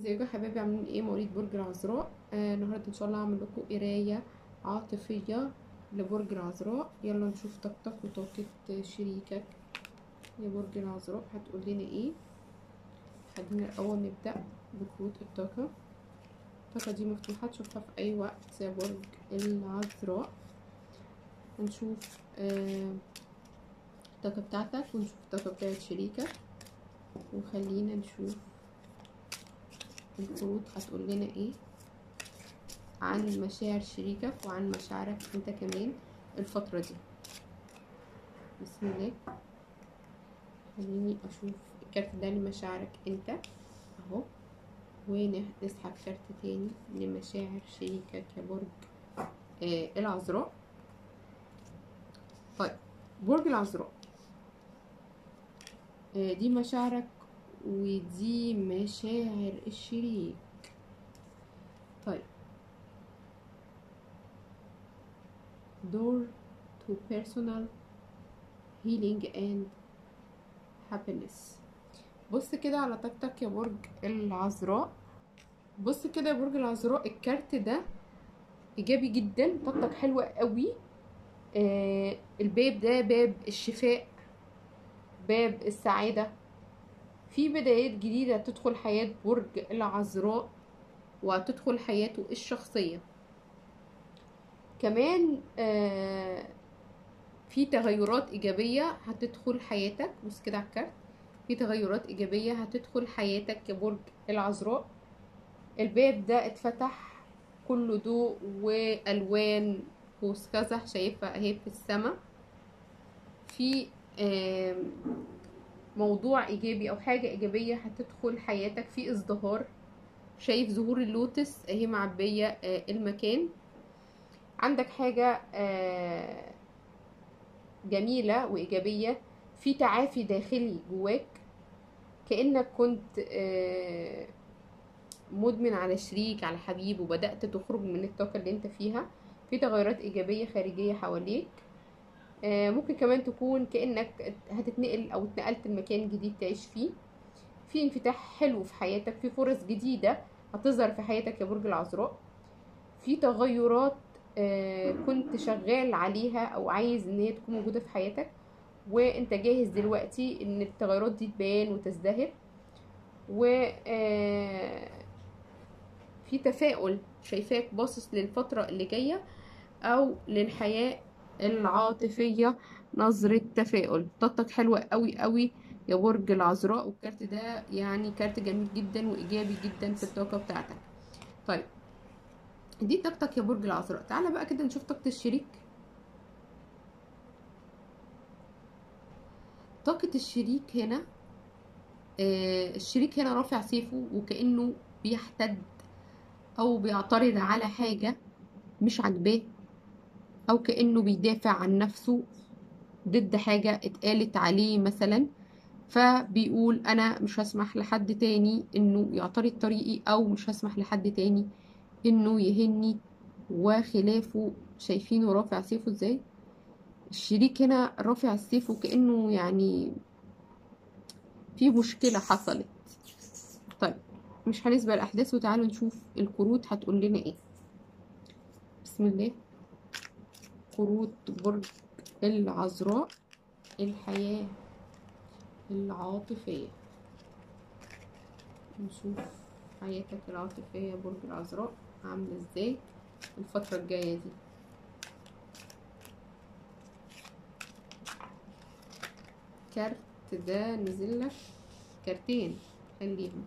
ازيكم يا حبايبي عاملين ايه مواليد برج العذراء آه النهارده ان شاء الله هعمل لكم قرايه عاطفيه لبرج العذراء يلا نشوف طاقتك وطاقه شريكك يا برج العذراء هتقول لنا ايه خلينا الاول نبدا بكروت الطاقه الطاقه دي مفتوحه تشوفها في اي وقت يا برج العذراء هنشوف آه الطاقه بتاعتك ونشوف الطاقه بتاعت شريكك وخلينا نشوف الكروت هتقول لنا ايه عن مشاعر شريكك وعن مشاعرك انت كمان الفترة دي بسم الله خليني اشوف الكارت ده لمشاعرك انت اهو ونسحب كارت تاني لمشاعر شريكك يا برج آه العذراء طيب برج العذراء آه دي مشاعرك ودي مشاعر الشريك طيب door to personal healing and happiness بص كده على طاقتك يا برج العذراء بص كده يا برج العذراء الكارت ده ايجابي جدا طاقتك حلوه قوي آه الباب ده باب الشفاء باب السعاده في بدايات جديدة تدخل حياة برج العذراء وتدخل حياته الشخصية كمان آه في تغيرات إيجابية هتدخل حياتك بص كده على الكارت في تغيرات إيجابية هتدخل حياتك يا برج العذراء الباب ده اتفتح كله ضوء وألوان قوس قزح شايفها اهي في السما في آه موضوع ايجابي او حاجه ايجابيه هتدخل حياتك في ازدهار شايف زهور اللوتس اهي معبيه آه المكان عندك حاجه آه جميله وايجابيه في تعافي داخلي جواك كانك كنت آه مدمن على شريك على حبيب وبدات تخرج من الطاقه اللي انت فيها في تغيرات ايجابيه خارجيه حواليك ممكن كمان تكون كأنك هتتنقل أو اتنقلت لمكان جديد تعيش فيه في انفتاح حلو في حياتك في فرص جديدة هتظهر في حياتك يا برج العذراء في تغيرات كنت شغال عليها أو عايز إن هي تكون موجودة في حياتك وانت جاهز دلوقتي ان التغيرات دي تبان وتزدهر و في تفاؤل شايفاك باصص للفترة اللي جاية أو للحياة العاطفية نظرة تفاؤل طاقتك حلوة قوي قوي يا برج العذراء والكارت ده يعني كارت جميل جدا وإيجابي جدا في الطاقة بتاعتك طيب دي طاقتك يا برج العذراء تعالى بقى كده نشوف طاقة الشريك طاقة الشريك هنا آه الشريك هنا رافع سيفه وكأنه بيحتد أو بيعترض على حاجة مش عاجباه او كانه بيدافع عن نفسه ضد حاجه اتقالت عليه مثلا فبيقول انا مش هسمح لحد تاني انه يعترض طريقي او مش هسمح لحد تاني انه يهني وخلافه شايفينه رافع سيفه ازاي الشريك هنا رافع السيف وكانه يعني في مشكله حصلت طيب مش هنسبق الاحداث وتعالوا نشوف الكروت هتقول لنا ايه بسم الله كروت برج العذراء الحياة العاطفية نشوف حياتك العاطفية يا برج العذراء عاملة ازاي الفترة الجاية دي كارت ده نزل لك كارتين خليهم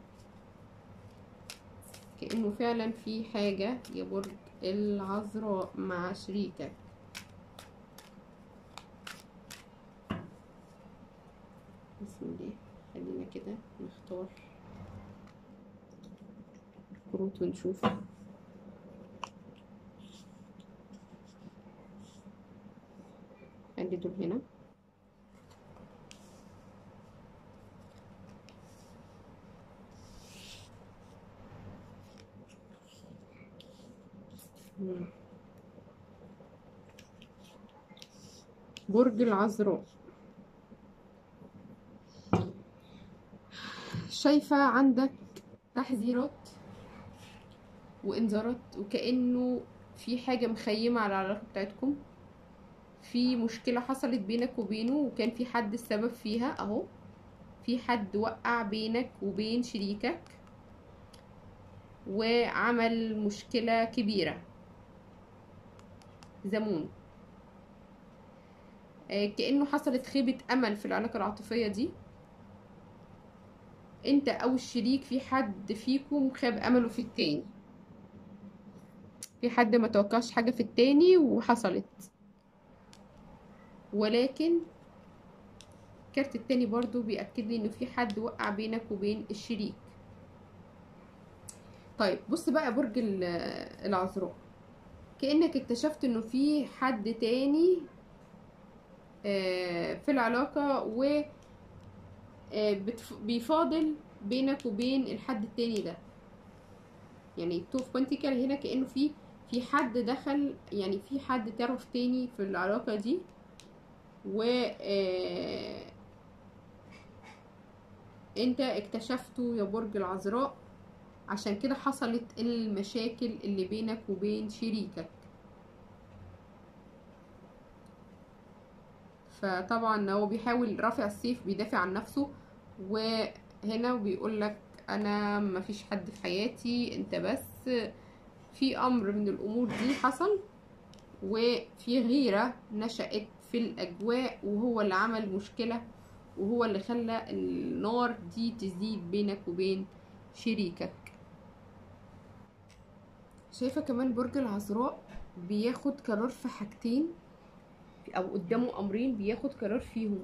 كأنه فعلا في حاجة يا برج العذراء مع شريكك بسم الله خلينا كده نختار كروت ونشوف عندي دول هنا برج العذراء شايفة عندك تحذيرات وانذارات وكأنه في حاجة مخيمة على العلاقة بتاعتكم في مشكلة حصلت بينك وبينه وكان في حد السبب فيها اهو في حد وقع بينك وبين شريكك وعمل مشكلة كبيرة زمون آه، كأنه حصلت خيبة أمل في العلاقة العاطفية دي انت او الشريك في حد فيكم خاب امله في التاني في حد ما توقعش حاجة في التاني وحصلت ولكن الكارت التاني برضو بيأكد لي انه في حد وقع بينك وبين الشريك طيب بص بقى برج ال- العذراء كأنك اكتشفت انه في حد تاني آه، في العلاقة و آه، بتف- بيفاضل بينك وبين الحد التاني ده يعني تو اوف بنتيكل هنا كأنه في في حد دخل يعني في حد طرف تاني في العلاقة دي و آه، انت اكتشفته يا برج العذراء عشان كده حصلت المشاكل اللي بينك وبين شريكك فطبعا هو بيحاول رافع السيف بيدافع عن نفسه وهنا بيقول لك انا مفيش حد في حياتي انت بس في امر من الامور دي حصل وفي غيرة نشأت في الاجواء وهو اللي عمل مشكلة وهو اللي خلى النار دي تزيد بينك وبين شريكك شايفة كمان برج العذراء بياخد قرار في حاجتين او قدامه امرين بياخد قرار فيهم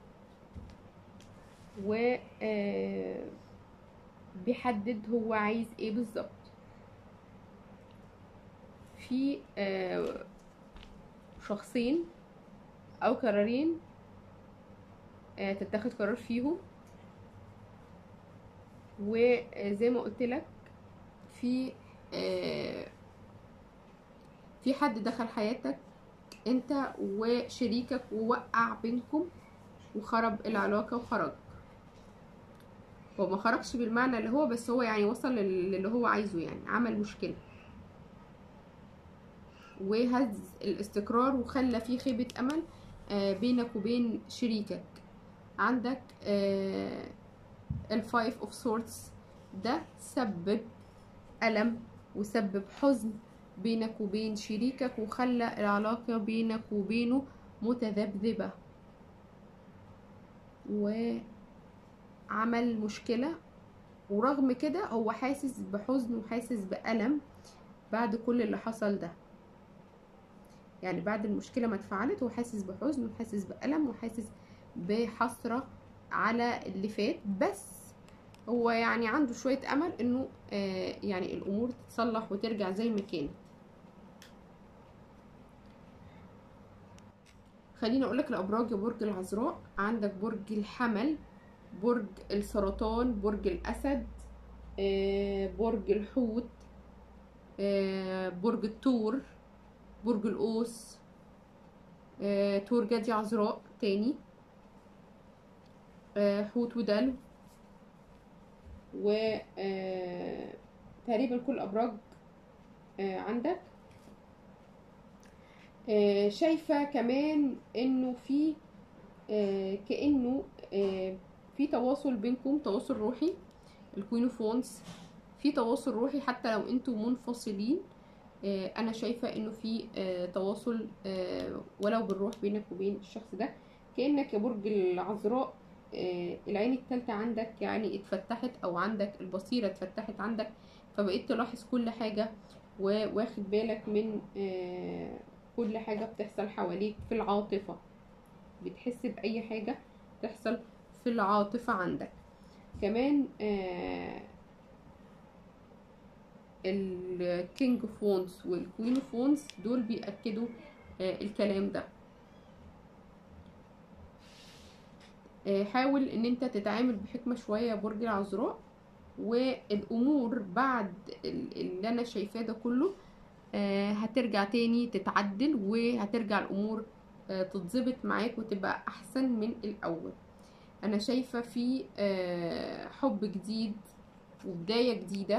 و آه، بيحدد هو عايز ايه بالظبط في آه، شخصين او قرارين آه، تتاخد قرار فيهم وزي ما قلت لك في آه، في حد دخل حياتك انت وشريكك ووقع بينكم وخرب العلاقة وخرج هو ما خرجش بالمعنى اللي هو بس هو يعني وصل لل- للي هو عايزه يعني عمل مشكلة وهز الاستقرار وخلى فيه خيبة أمل آه، بينك وبين شريكك عندك الفايف اوف سورتس ده سبب ألم وسبب حزن بينك وبين شريكك وخلى العلاقة بينك وبينه متذبذبة وعمل مشكلة ورغم كده هو حاسس بحزن وحاسس بألم بعد كل اللي حصل ده يعني بعد المشكلة ما اتفعلت هو حاسس بحزن وحاسس بألم وحاسس بحسرة على اللي فات بس هو يعني عنده شوية أمل إنه آه يعني الأمور تتصلح وترجع زي ما كانت خليني أقولك الأبراج يا برج العذراء عندك برج الحمل برج السرطان برج الأسد آه برج الحوت آه برج الثور برج القوس آه تور جدي عذراء تاني آه حوت ودلو و آه تقريبا كل ابراج آه عندك آه شايفه كمان انه في آه كانه آه في تواصل بينكم تواصل روحي الكوين اوف وونز في تواصل روحي حتى لو انتوا منفصلين آه انا شايفه انه في آه تواصل آه ولو بالروح بينك وبين الشخص ده كانك يا برج العذراء آه، العين التالتة عندك يعني اتفتحت او عندك البصيرة اتفتحت عندك فبقيت تلاحظ كل حاجة وواخد بالك من آه، كل حاجة بتحصل حواليك في العاطفة بتحس بأي حاجة تحصل في العاطفة عندك كمان الكينج اوف وونز والكوين اوف وونز دول بيأكدوا آه، الكلام ده آه، حاول ان انت تتعامل بحكمة شوية يا برج العذراء والامور بعد ال- اللي انا شايفاه ده كله آه، هترجع تاني تتعدل وهترجع الامور آه، تتظبط معاك وتبقى احسن من الاول انا شايفة في آه، حب جديد وبداية جديدة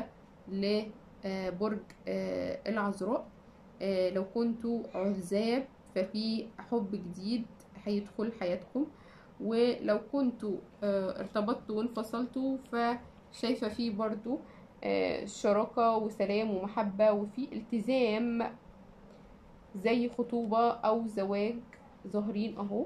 لبرج العذراء آه، لو كنتوا عزاب ففي حب جديد هيدخل حياتكم ولو كنتوا آه، ارتبطتوا وانفصلتوا فشايفة فيه برضو آه، شراكة وسلام ومحبة وفي التزام زي خطوبة أو زواج ظاهرين أهو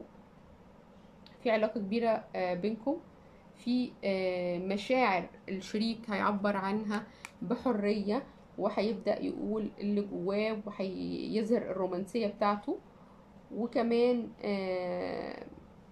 في علاقة كبيرة آه، بينكم في آه، مشاعر الشريك هيعبر عنها بحرية وهيبدأ يقول اللي جواه وهيظهر الرومانسية بتاعته وكمان آه،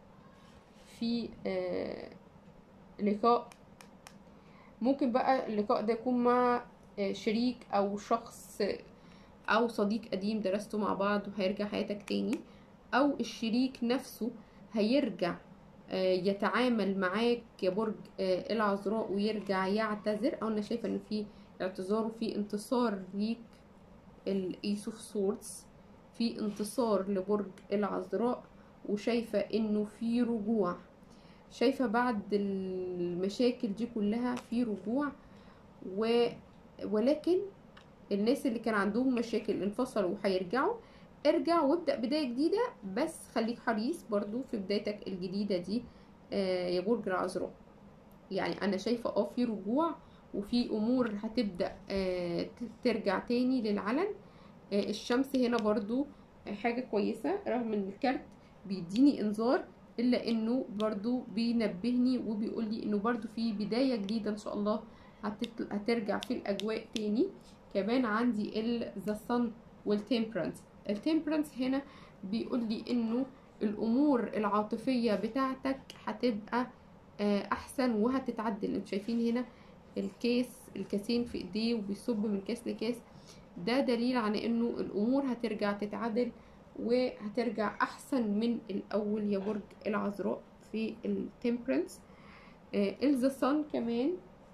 في آه، لقاء ممكن بقى اللقاء ده يكون مع آه، شريك أو شخص أو صديق قديم درستوا مع بعض وهيرجع حياتك تاني أو الشريك نفسه هيرجع آه، يتعامل معاك يا برج آه، العذراء ويرجع يعتذر أو أنا شايفة إن في اعتذار وفي انتصار ليك الإيس اوف سوردز في انتصار لبرج العذراء وشايفة إنه في رجوع شايفة بعد المشاكل دي كلها في رجوع و... ولكن الناس اللي كان عندهم مشاكل انفصلوا وهيرجعوا ارجع وابدأ بداية جديدة بس خليك حريص برضو في بدايتك الجديدة دي آه، يا برج العذراء يعني انا شايفة اه في رجوع وفي امور هتبدأ آه، ت- ترجع تاني للعلن آه، الشمس هنا برضو حاجة كويسة رغم ان الكارت بيديني انذار الا انه برضو بينبهني وبيقول لي انه برضو في بداية جديدة ان شاء الله هتت- هترجع في الاجواء تاني كمان عندي ذا صن والتمبرنس التمبرنس هنا بيقول لي انه الامور العاطفية بتاعتك هتبقى آه، احسن وهتتعدل انتوا شايفين هنا الكيس الكاسين في ايديه وبيصب من كاس لكاس ده دليل على انه الامور هترجع تتعدل وهترجع احسن من الاول يا برج العذراء في التمبرنس الذا صن كمان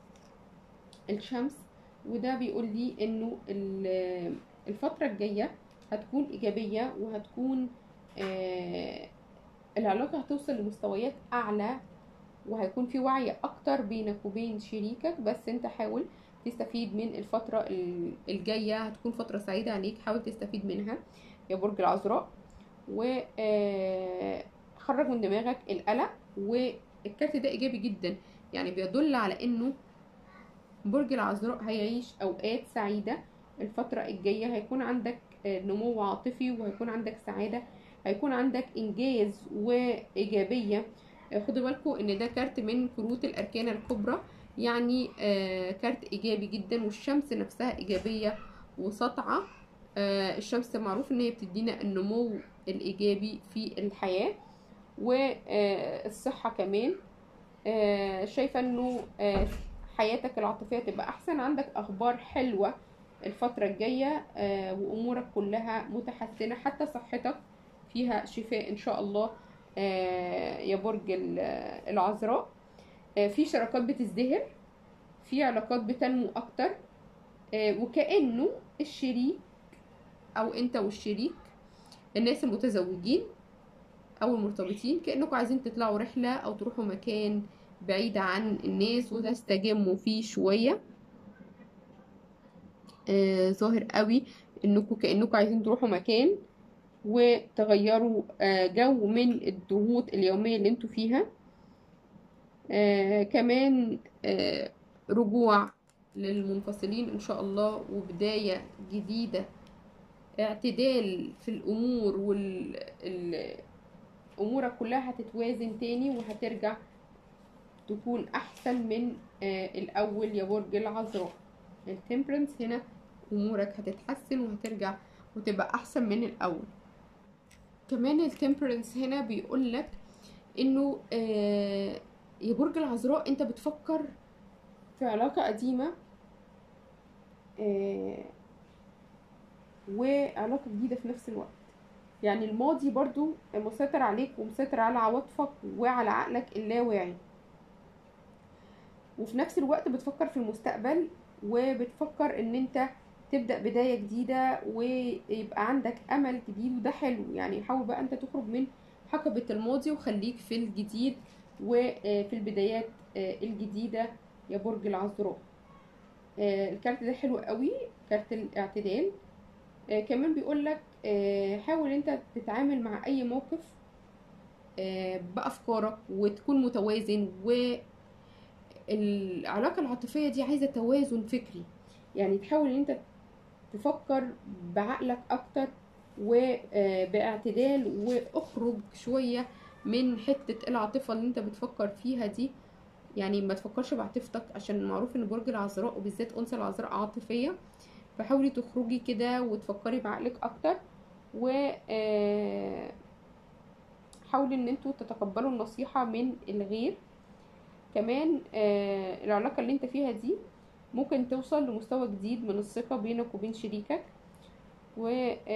الشمس وده بيقول لي انه ال- الفترة الجاية هتكون ايجابية وهتكون آه، العلاقة هتوصل لمستويات اعلى وهيكون في وعي اكتر بينك وبين شريكك بس انت حاول تستفيد من الفترة ال- الجاية هتكون فترة سعيدة عليك حاول تستفيد منها يا برج العذراء و آه، خرج من دماغك القلق والكارت ده ايجابي جدا يعني بيدل على انه برج العذراء هيعيش اوقات سعيدة الفترة الجاية هيكون عندك آه، نمو عاطفي وهيكون عندك سعادة هيكون عندك انجاز وايجابية آه، خدوا بالكم ان ده كارت من كروت الاركان الكبرى يعني آه، كارت ايجابي جدا والشمس نفسها ايجابية وسطعة آه، الشمس معروف ان هي بتدينا النمو الايجابي في الحياة والصحة كمان آه، شايفة انه آه، حياتك العاطفية تبقى احسن عندك اخبار حلوة الفترة الجاية آه، وامورك كلها متحسنة حتى صحتك فيها شفاء ان شاء الله آه، يا برج ال- العذراء آه، في شراكات بتزدهر في علاقات بتنمو اكتر آه، وكأنه الشريك او انت والشريك الناس المتزوجين او المرتبطين كأنكم عايزين تطلعوا رحلة او تروحوا مكان بعيد عن الناس وتستجموا فيه شوية آه ظاهر قوي انكم كأنكم عايزين تروحوا مكان وتغيروا آه جو من الضغوط اليومية اللي انتوا فيها آه كمان آه رجوع للمنفصلين ان شاء الله وبداية جديدة اعتدال في الامور وال ال- امورك كلها هتتوازن تاني وهترجع تكون احسن من آه الاول يا برج العذراء التمبرنس هنا امورك هتتحسن وهترجع وتبقى احسن من الاول كمان التمبرنس هنا بيقول لك انه آه يا برج العذراء انت بتفكر في علاقة قديمة آه وعلاقة جديدة في نفس الوقت يعني الماضي برضو مسيطر عليك ومسيطر على عواطفك وعلى عقلك اللاواعي وفي نفس الوقت بتفكر في المستقبل وبتفكر ان انت تبدأ بداية جديدة ويبقى عندك امل جديد وده حلو يعني حاول بقى انت تخرج من حقبة الماضي وخليك في الجديد وفي البدايات الجديدة يا برج العذراء آه الكارت ده حلو قوي كارت الاعتدال آه كمان بيقول لك آه حاول انت تتعامل مع اي موقف آه بافكارك وتكون متوازن والعلاقه العاطفيه دي عايزه توازن فكري يعني تحاول ان انت تفكر بعقلك اكتر وباعتدال واخرج شويه من حته العاطفه اللي انت بتفكر فيها دي يعني ما تفكرش بعاطفتك عشان معروف ان برج العذراء وبالذات انثى العذراء عاطفيه فحاولي تخرجي كده وتفكري بعقلك اكتر و حاولي ان انتوا تتقبلوا النصيحه من الغير كمان العلاقه اللي انت فيها دي ممكن توصل لمستوى جديد من الثقه بينك وبين شريكك و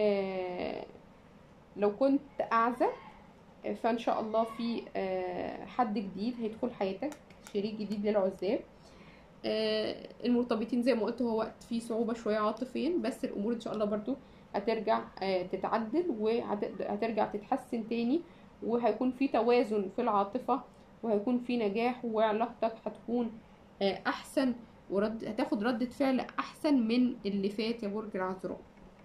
لو كنت اعزب فان شاء الله في حد جديد هيدخل حياتك شريك جديد للعزاب المرتبطين زي ما قلت هو وقت فيه صعوبة شوية عاطفيا بس الأمور إن شاء الله برضو هترجع تتعدل وهترجع تتحسن تاني وهيكون في توازن في العاطفة وهيكون في نجاح وعلاقتك هتكون أحسن ورد هتاخد ردة فعل أحسن من اللي فات يا برج العذراء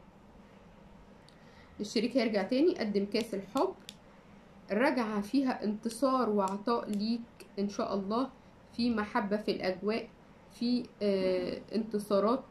الشريك هيرجع تاني يقدم كاس الحب رجعة فيها انتصار وعطاء ليك ان شاء الله في محبة في الاجواء في آه انتصارات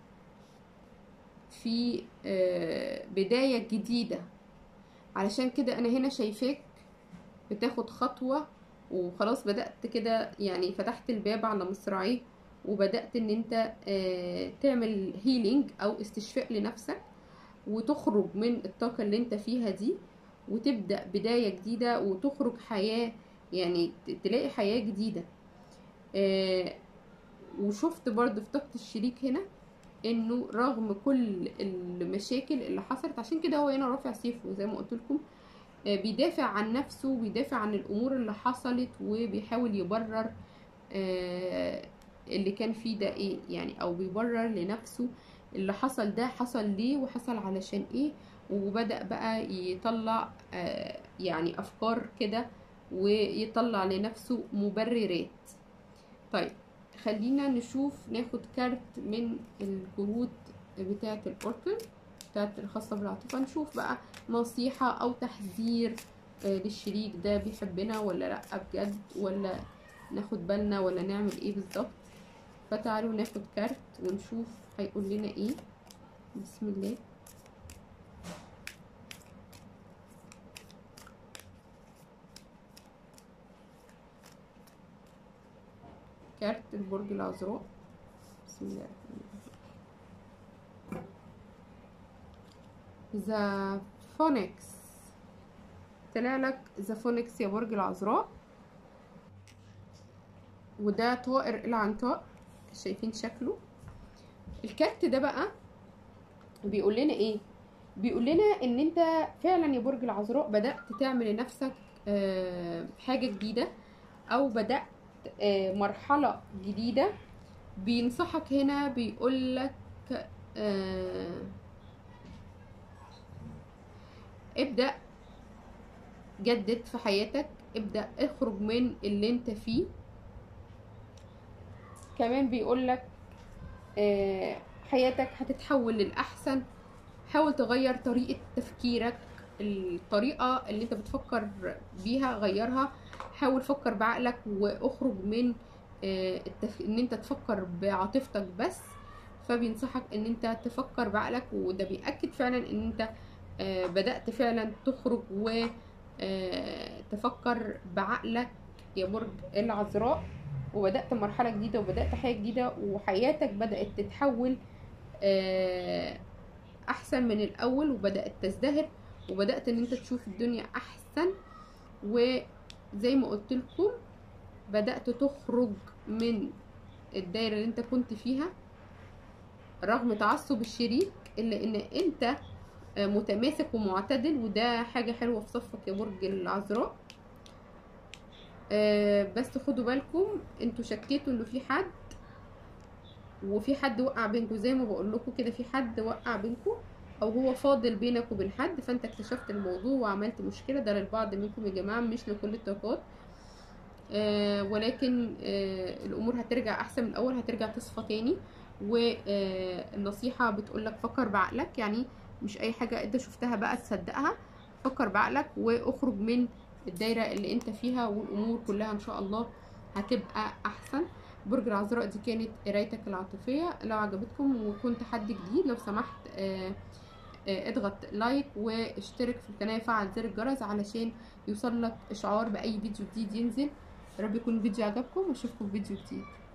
في آه بداية جديدة علشان كده انا هنا شايفاك بتاخد خطوة وخلاص بدأت كده يعني فتحت الباب على مصراعيه وبدأت ان انت آه تعمل هيلينج او استشفاء لنفسك وتخرج من الطاقة اللي انت فيها دي وتبدأ بداية جديدة وتخرج حياة يعني تلاقي حياة جديدة آه وشفت برضه في طاقة الشريك هنا انه رغم كل المشاكل اللي حصلت عشان كده هو هنا رافع سيفه زي ما قلت لكم آه بيدافع عن نفسه وبيدافع عن الامور اللي حصلت وبيحاول يبرر آه اللي كان فيه ده ايه يعني او بيبرر لنفسه اللي حصل ده حصل ليه وحصل علشان ايه وبدأ بقى يطلع آه يعني افكار كده ويطلع لنفسه مبررات طيب خلينا نشوف ناخد كارت من الكروت بتاعة الأوركل بتاعة الخاصة بالعاطفة نشوف بقى نصيحة أو تحذير آه للشريك ده بيحبنا ولا لأ بجد ولا ناخد بالنا ولا نعمل ايه بالظبط فتعالوا ناخد كارت ونشوف هيقول لنا ايه بسم الله كارت البرج العذراء بسم الله الرحمن الرحيم ذا فونكس طلع لك ذا فونكس يا برج العذراء وده طائر العنقاء شايفين شكله الكارت ده بقى بيقول لنا ايه بيقول لنا ان انت فعلا يا برج العذراء بدات تعمل لنفسك حاجه جديده او بدات مرحله جديده بينصحك هنا بيقول لك ابدا جدد في حياتك ابدا اخرج من اللي انت فيه كمان بيقول لك حياتك هتتحول للأحسن حاول تغير طريقة تفكيرك الطريقة اللي انت بتفكر بيها غيرها حاول فكر بعقلك واخرج من التف... ان انت تفكر بعاطفتك بس فبينصحك ان انت تفكر بعقلك وده بيأكد فعلا ان انت بدأت فعلا تخرج وتفكر بعقلك يا برج العذراء وبدأت مرحلة جديدة وبدأت حياة جديدة وحياتك بدأت تتحول أحسن من الأول وبدأت تزدهر وبدأت إن أنت تشوف الدنيا أحسن وزي ما قلت لكم بدأت تخرج من الدايرة اللي أنت كنت فيها رغم تعصب الشريك إلا إن أنت متماسك ومعتدل وده حاجة حلوة في صفك يا برج العذراء آه بس خدوا بالكم انتوا شكيتوا انه في حد وفي حد وقع بينكم زي ما بقول لكم كده في حد وقع بينكم او هو فاضل بينك وبين حد فانت اكتشفت الموضوع وعملت مشكله ده للبعض منكم يا جماعه مش لكل الطاقات آه ولكن آه الامور هترجع احسن من الاول هترجع تصفى تاني والنصيحة بتقولك فكر بعقلك يعني مش اي حاجة انت شفتها بقى تصدقها فكر بعقلك واخرج من الدايرة اللي انت فيها والامور كلها ان شاء الله هتبقى احسن برج العذراء دي كانت قرايتك العاطفية لو عجبتكم وكنت حد جديد لو سمحت آه آه اضغط لايك واشترك في القناة وفعل زر الجرس علشان يوصل لك اشعار باي فيديو جديد ينزل يا رب يكون الفيديو عجبكم واشوفكم في فيديو جديد